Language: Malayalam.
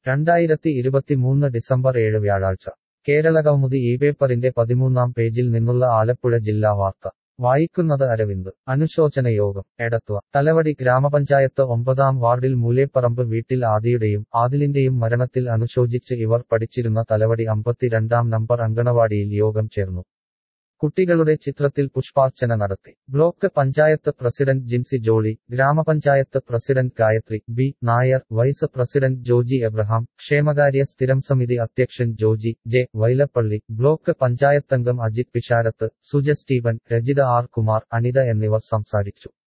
രണ്ടായിരത്തി ഇരുപത്തിമൂന്ന് ഡിസംബർ ഏഴ് വ്യാഴാഴ്ച കേരളകൗമുദി ഈ പേപ്പറിന്റെ പതിമൂന്നാം പേജിൽ നിന്നുള്ള ആലപ്പുഴ ജില്ലാ വാർത്ത വായിക്കുന്നത് അരവിന്ദ് അനുശോചന യോഗം എടത്വ തലവടി ഗ്രാമപഞ്ചായത്ത് ഒമ്പതാം വാർഡിൽ മൂലേപ്പറമ്പ് വീട്ടിൽ ആദിയുടെയും ആദിലിന്റെയും മരണത്തിൽ അനുശോചിച്ച് ഇവർ പഠിച്ചിരുന്ന തലവടി അമ്പത്തിരണ്ടാം നമ്പർ അങ്കണവാടിയിൽ യോഗം ചേർന്നു കുട്ടികളുടെ ചിത്രത്തിൽ പുഷ്പാർച്ചന നടത്തി ബ്ലോക്ക് പഞ്ചായത്ത് പ്രസിഡന്റ് ജിൻസി ജോളി ഗ്രാമപഞ്ചായത്ത് president Gayathri B Nair vice president Joji Abraham ക്ഷേമകാര്യ സ്ഥിരം സമിതി അധ്യക്ഷൻ ജോജി ജെ വൈലപ്പള്ളി ബ്ലോക്ക് പഞ്ചായത്തംഗം അജിത് പിഷാരത്ത് സുജ സ്റ്റീവൻ രജിത ആർ കുമാർ അനിത എന്നിവർ സംസാരിച്ചു